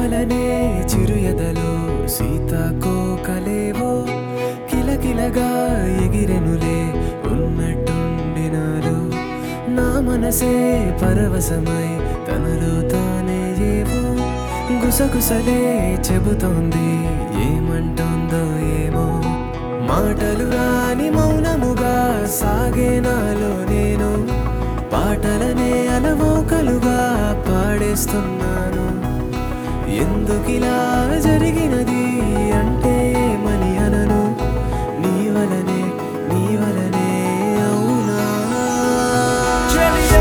వలనే చిరు ఎదలో సీతాకోకలేవో కిలకిలగా ఎగిరెనులే ఉన్నట్టుండినారు నా మనసే పరవశమై తనలో తానే ఏవో గుసగుసలే చెబుతోంది ఏమంటుందో ఏమో మాటలు రాని మౌనముగా సాగే నాలో నేను పాటలనే అలవోకలుగా పాడేస్తున్నాను ఎందుకిలా జరిగినది అంటే ఏమని అనను నీ వలనే నీ వలనే అవునా చెలియా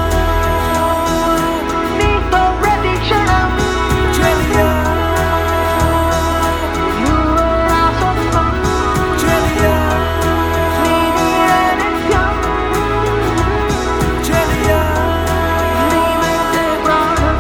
నీతో ప్రతి క్షణం చెలియా నువ్వే నా సొంతం చెలియా నీవే నిత్యం చెలియా నీవే ప్రాణం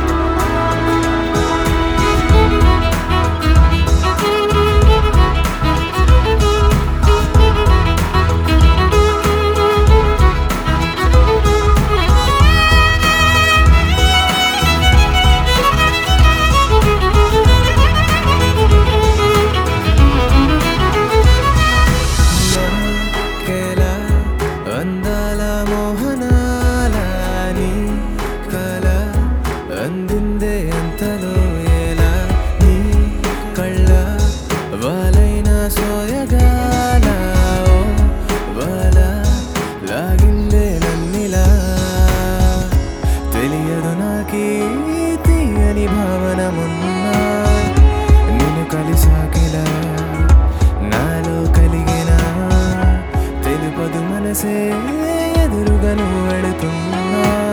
కేలా అందాల మోహనాల నీ కల అందిందే అంతలో ఎలా నీ కళ్ళ వాలైన సోయగాల ఓ వాల లాగిందే నన్నిలా తెలియదు నాకీ తీయని భావన మొన్నా నిన్ను కలిసాకిలా నాలో కలిగిన తెలుపదు మనసే ఎదురుగా నువ్వు వెళుతున్నా